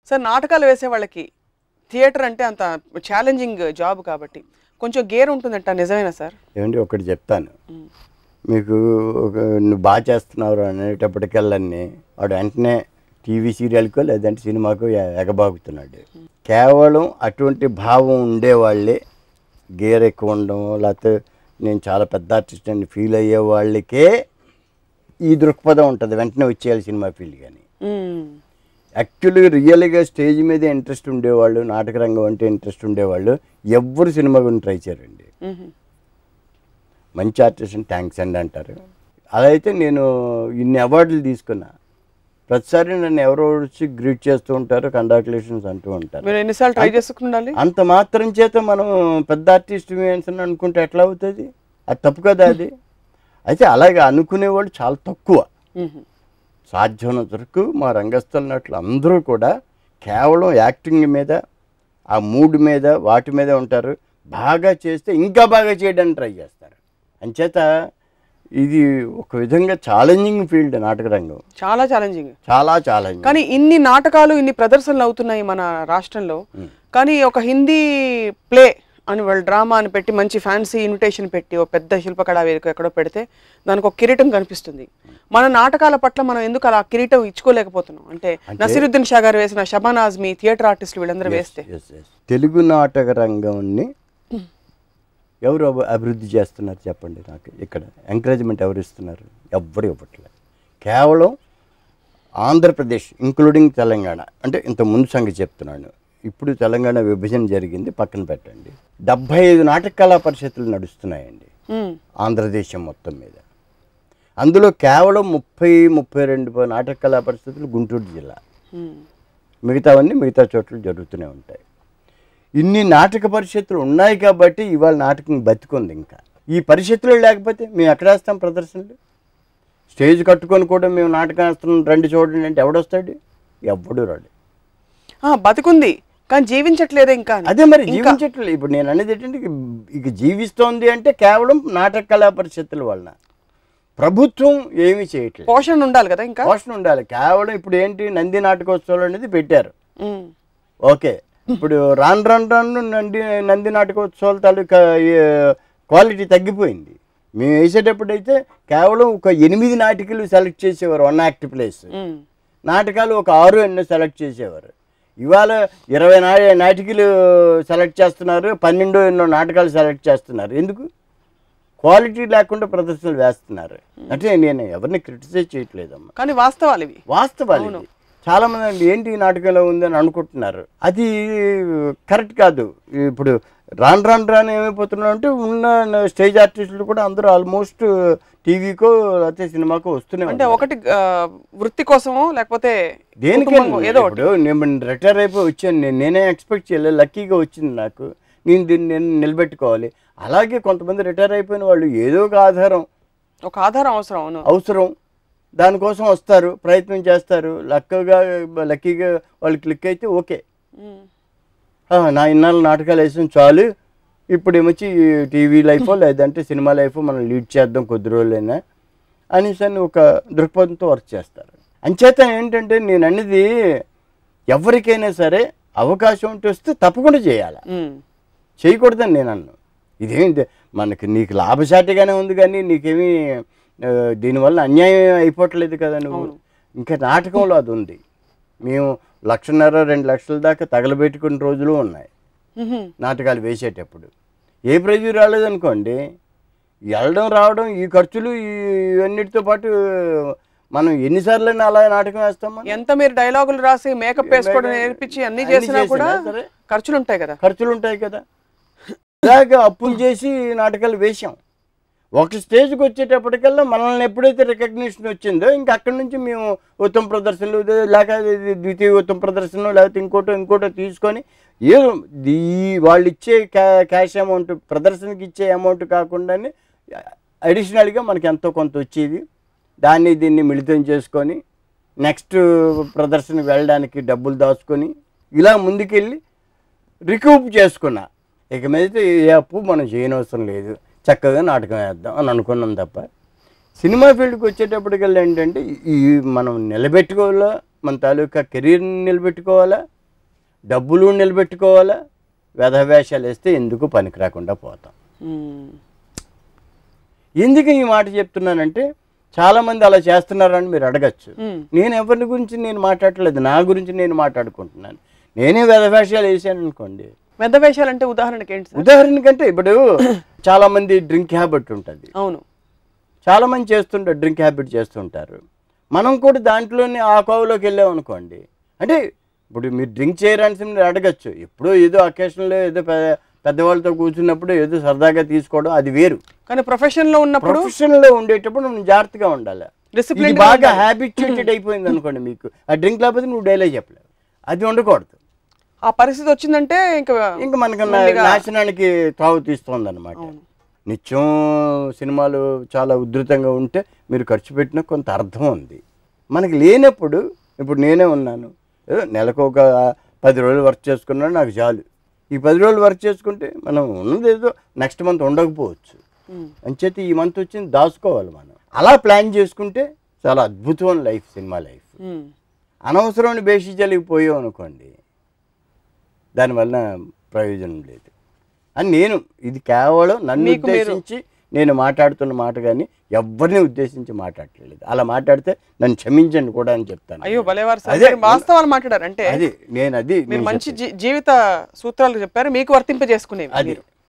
Sir నాటకాలు వేసే వాళ్ళకి థియేటర్ అంటే అంత ఛాలెంజింగ్ జాబ్ కాబట్టి కొంచెం గేర్ ఉంటుందంట నిజమేనా సార్ ఏమండి ఒకటి చెప్తాను మీకు ఒక నువ్వు బాగా చేస్తున్నావు అనేటప్పటికల్లాన్ని వాడు వెంటనే టీవీ సీరియల్కో లేదంటే సినిమాకో ఎ- ఎగబాగుతున్నాడు కేవలం అటువంటి భావం ఉండేవాళ్ళే గేర్ ఎక్కువ ఉండడం లేకపోతే నేను చాలా పెద్ద ఆర్టిస్ట్ అని ఫీల్ అయ్యే వాళ్ళకే ఈ దృక్పథం ఉంటుంది వెంటనే వచ్చేయాలి సినిమా ఫీల్డ్ కానీ మ్మ్. యాక్చువల్గా రియల్గా స్టేజ్ మీద ఇంట్రెస్ట్ ఉండేవాళ్ళు నాటక రంగం అంటే ఇంట్రెస్ట్ ఉండేవాళ్ళు ఎవ్వరు సినిమా గురించి ట్రై చేయరండి మ్మ్. మంచి ఆర్టిస్ట్ థ్యాంక్స్ అండి అంటారు అలా అయితే నేను ఇన్ని అవార్డులు తీసుకున్నా ప్రతిసారి నన్ను ఎవరో వచ్చి గ్రీట్ చేస్తూ ఉంటారు కంగ్రాచులేషన్స్ అంటూ ఉంటారు మీరు ఎన్నిసార్లు ట్రై చేసుకుని ఉండాలి అంత మాత్రం చేత మనం పెద్ద ఆర్టిస్ట్ అని అనుకుంటే ఎట్లా అవుతుంది అది తప్పు కదా అది అయితే అలాగే అనుకునేవాళ్ళు చాలా తక్కువ మ్మ్. సాధ్యమైనంత వరకు మా రంగస్థల నటులు అందరూ కూడా కేవలం యాక్టింగ్ మీద ఆ మూడ్ మీద వాటి మీద ఉంటారు బాగా చేస్తే ఇంకా బాగా చేయడానికి ట్రై చేస్తారు అంచేత ఇది ఒక విధంగా ఛాలెంజింగ్ ఫీల్డ్ నాటక రంగం చాలా ఛాలెంజింగ్ చాలా ఛాలెంజింగ్ కానీ ఇన్ని నాటకాలు ఇన్ని ప్రదర్శనలు అవుతున్నాయి మన రాష్ట్రంలో కానీ ఒక హిందీ ప్లే అని వాళ్ళు డ్రామా అని పెట్టి మంచి ఫ్యాన్సీ ఇన్విటేషన్ పెట్టి ఒక పెద్ద శిల్పకళా వేదిక ఎక్కడో పెడితే దానికి ఒక కిరీటం కనిపిస్తుంది మన నాటకాల పట్ల మనం ఎందుకు అలా కిరీటం ఇచ్చుకోలేకపోతున్నాం అంటే నసీరుద్దీన్ షా గారు వేసిన షబాన్ ఆజ్మీ థియేటర్ ఆర్టిస్టులు వీళ్ళందరూ వేస్తే Yes, yes. తెలుగు నాటక రంగంని ఎవరు అభి- అభివృద్ధి చేస్తున్నారు చెప్పండి నాకు ఇక్కడ ఎంకరేజ్మెంట్ ఎవరు ఇస్తున్నారు ఎవ్వరు ఇవ్వట్లేదు కేవలం ఆంధ్రప్రదేశ్ ఇంక్లూడింగ్ తెలంగాణ అంటే ఇంత ముందు సంగతి చెప్తున్నాను ఇప్పుడు తెలంగాణ విభజన జరిగింది పక్కన పెట్టండి డెబ్భై ఐదు నాటక కళా పరిషత్తులు నడుస్తున్నాయండి మ్మ్. ఆంధ్రదేశం మొత్తం మీద అందులో కేవలం ముప్పై ముప్పై రెండు నాటక కళా పరిషత్తులు గుంటూరు జిల్లా మ్మ్. మిగతావన్నీ మిగతా చోట్ల జరుగుతూనే ఉంటాయి ఇన్ని నాటక పరిషత్తులు ఉన్నాయి కాబట్టి ఇవాళ నాటకం బతికుంది ఇంకా ఈ పరిషత్తులు లేకపోతే మేము ఎక్కడ వేస్తాం ప్రదర్శనలు స్టేజ్ కట్టుకొని కూడా మేము నాటకం వేస్తున్నాం రండి చూడండి అంటే ఎవడొస్తాడు ఎవ్వడు రాడు ఆ, బతికుంది కానీ జీవించట్లేదే ఇంకా అని. అదే మరి ఇంకా జీవించట్లేదు ఇప్పుడు నేను అనేది ఏంటంటే ఇక- ఇక జీవిస్తోంది అంటే కేవలం నాటక కళా పరిషత్తుల వలన ప్రభుత్వం ఏమీ చేయట్లేదు పోషణ ఉండాలి కదా ఇంకా పోషణ ఉండాలి కేవలం ఇప్పుడు ఏంటి నంది నాటకోత్సవాలు అనేది పెట్టారు మ్మ్. ఓకే ఇప్పుడు రాను రాను రాను నంది నంది నాటకోత్సవాల తాలూకా క్వాలిటీ తగ్గిపోయింది మేము వేసేటప్పుడైతే కేవలం ఒక ఎనిమిది నాటికలు సెలెక్ట్ చేసేవారు వన్ యాక్ట్ ప్లేస్ మ్మ్. నాటకాలు ఒక ఆరు ఎన్నో సెలెక్ట్ చేసేవారు ఇవాళ ఇరవై నా నాటికలు సెలెక్ట్ చేస్తున్నారు పన్నెండు ఎన్నో నాటకాలు సెలెక్ట్ చేస్తున్నారు ఎందుకు క్వాలిటీ లేకుండా ప్రదర్శనలు వేస్తున్నారు అంటే నేను ఎవరిని క్రిటిసైజ్ చేయట్లేదమ్మా కానీ వాస్తవాలు ఇవి వాస్తవాలు ఇది. చాలా మంది అండి ఏంటి ఈ నాటకంలో ఉందని అనుకుంటున్నారు అది కరెక్ట్ కాదు ఇప్పుడు రాను రాను రాను ఏమైపోతున్నారు అంటే ఉన్న స్టేజ్ ఆర్టిస్టులు కూడా అందరూ ఆల్మోస్ట్ టీవీకో లేకపోతే సినిమాకో వస్తూనే అంటే ఉన్నారు. ఒకటి ఆ, వృత్తి కోసమో లేకపోతే దేనికైనా కుటుంబం, ఏదో ఒకటి ఇప్పుడు నేను రిటైర్ అయిపోయి వచ్చాను నేను నేనే ఎక్స్పెక్ట్ చేయలేదు లక్కీగా వచ్చింది నాకు నేను దీన్ని నేను నిలబెట్టుకోవాలి అలాగే కొంతమంది రిటైర్ అయిపోయిన వాళ్ళు ఏదో ఒక ఆధారం ఒక ఆధారం అవసరం అవును అవసరం దానికోసం వస్తారు ప్రయత్నం చేస్తారు లక్కగా లక్కీగా వాళ్ళు క్లిక్ అయితే ఓకే మ్మ్. ఆ, నా ఇన్నాళ్ళు నాటకాలు వేసాం చాలు ఇప్పుడు ఏమొచ్చి టీవీ లైఫో లేదంటే సినిమా లైఫో మనం లీడ్ చేద్దాం కొద్ది రోజులైనా అనేసి అని ఒక దృక్పథంతో వర్క్ చేస్తారు అంచేత ఏంటంటే నేను అనేది ఎవరికైనా సరే అవకాశం ఉంటే వస్తే తప్పకుండా చేయాలి మ్మ్. చేయకూడదని నేను అన్ను ఇదేంటి మనకి నీకు లాభసాటిగానే ఉంది కానీ నీకేమీ ఆ, దీనివల్ల అన్యాయం అయిపోవట్లేదు కదా నువ్వు ఇంకా నాటకంలో అది ఉంది మేము లక్షన్నర రెండు లక్షల దాకా తగలబెట్టుకున్న రోజులు ఉన్నాయి మ్హూ. నాటకాలు వేసేటప్పుడు ఏ ప్రైజు రాలేదనుకోండి వెళ్ళడం రావడం ఈ ఖర్చులు ఇవన్నిటితో పాటు మనం ఎన్నిసార్లు అలా నాటకం వేస్తాం మనం ఎంత మీరు డైలాగులు రాసి మేకప్ వేసుకోవడం నేర్పించి అన్ని అన్ని చేసినా చేసినా కూడా సరే. ఖర్చులు ఉంటాయి కదా ఖర్చులు ఉంటాయి కదా ఇలాగ అప్పులు చేసి నాటకాలు వేశాం ఒక స్టేజ్కి వచ్చేటప్పటికల్లా మనల్ని ఎప్పుడైతే రికగ్నిషన్ వచ్చిందో ఇంకా అక్కడి నుంచి మేము ఉత్తమ ప్రదర్శనలు లేకపోతే ద్వితీయ ఉత్తమ ప్రదర్శన లేకపోతే ఇంకోటో ఇంకోటో తీసుకొని ఏ ఈ వాళ్ళు ఇచ్చే క్యా క్యాష్ అమౌంట్ ప్రదర్శనకి ఇచ్చే అమౌంట్ కాకుండానే అడిషనల్గా మనకి ఎంతో కొంత వచ్చేది దాన్ని దీన్ని మిళితం చేసుకొని నెక్స్ట్ ప్రదర్శనకి వెళ్ళడానికి డబ్బులు దాచుకొని ఇలా ముందుకెళ్ళి రికూప్ చేసుకున్నా ఇక మీద ఏ అప్పు మనం చేయనవసరం లేదు చక్కగా నాటకం వేద్దాం అని అనుకున్నాం తప్ప సినిమా ఫీల్డ్కి వచ్చేటప్పటికల్లా ఏంటంటే ఈ మనం నిలబెట్టుకోవాలా మన తాలూకా కెరీర్ని నిలబెట్టుకోవాలా డబ్బులు నిలబెట్టుకోవాలా వ్యధవేషాలు వేస్తే ఎందుకు పనికి రాకుండా పోతాం ఉమ్. ఎందుకు ఈ మాట చెప్తున్నానంటే చాలామంది అలా చేస్తున్నారని మీరు అడగచ్చు ఉమ్. నేను ఎవరి గురించి నేను మాట్లాడట్లేదు నా గురించి నేను మాట్లాడుకుంటున్నాను నేనే వ్యధవేషాలు వేసాను అనుకోండి పెద్ద వేషాలంటే ఉదాహరణకి ఏంటి సార్ ఉదాహరణకంటే ఇప్పుడు చాలా మంది డ్రింక్ హ్యాబిట్ ఉంటుంది అవును చాలా మంది చేస్తుంటారు డ్రింక్ హ్యాబిట్ చేస్తుంటారు మనం కూడా దాంట్లోనే ఆ కోవలోకి వెళ్ళాం అనుకోండి అంటే ఇప్పుడు మీరు డ్రింక్ చేయరాని మీరు అడగచ్చు ఎప్పుడో ఏదో అకేషన్లో ఏదో పె- పెద్దవాళ్ళతో కూర్చున్నప్పుడు ఏదో సరదాగా తీసుకోవడం అది వేరు కానీ ప్రొఫెషన్ లో ఉన్నప్పుడు ప్రొఫెషన్లో ఉండేటప్పుడు మనం జాగ్రత్తగా ఉండాలి Disciplined ఇది గా బాగా ఉండాలి. హ్యాబిచ్యుయేటెడ్ అయిపోయింది అనుకోండి మీకు ఆ డ్రింక్ లేకపోతే నువ్వు డైలీ చెప్పలేవు అది ఉండకూడదు ఆ పరిస్థితి వచ్చిందంటే ఇంకా ఇంకా మనకు నా- మెల్లిగా- నాశనానికి తావు తీస్తుంది అనమాట నిత్యం సినిమాలు చాలా ఉధృతంగా ఉంటే మీరు ఖర్చు పెట్టిన కొంత అర్థం ఉంది మనకి లేనప్పుడు ఇప్పుడు నేనే ఉన్నాను ఏదో నెలకు ఒక పది రోజులు వర్క్ చేసుకున్నాను నాకు చాలు ఈ పది రోజులు వర్క్ చేసుకుంటే మనం ఉన్నది ఏదో నెక్స్ట్ మంత్ ఉండకపోవచ్చు ఉమ్. అంచేత ఈ మంత్ వచ్చింది దాచుకోవాలి మనం అలా ప్లాన్ చేసుకుంటే చాలా అద్భుతమైన లైఫ్ సినిమా లైఫ్ ఉమ్. అనవసరమైన బేసిజాలకి పోయాం అనుకోండి దానివల్ల ప్రయోజనం లేదు అని నేను ఇది కేవలం నన్ను మీకు మీరు- ఉద్దేశించి నేను మాట్లాడుతున్న మాట కానీ ఎవరిని ఉద్దేశించి మాట్లాడట్లేదు అలా మాట్లాడితే నన్ను క్షమించండి కూడా అని చెప్తాను అయ్యో భలేవారు సార్ అదే మీరు వాస్తవాలు మాట్లాడారు అంటే అది నేను అది మీరు నేను మంచి చెప్పేది. జీ- జీవిత సూత్రాలు చెప్పారు మీకు వర్తింపజేసుకునేవి అది మీరు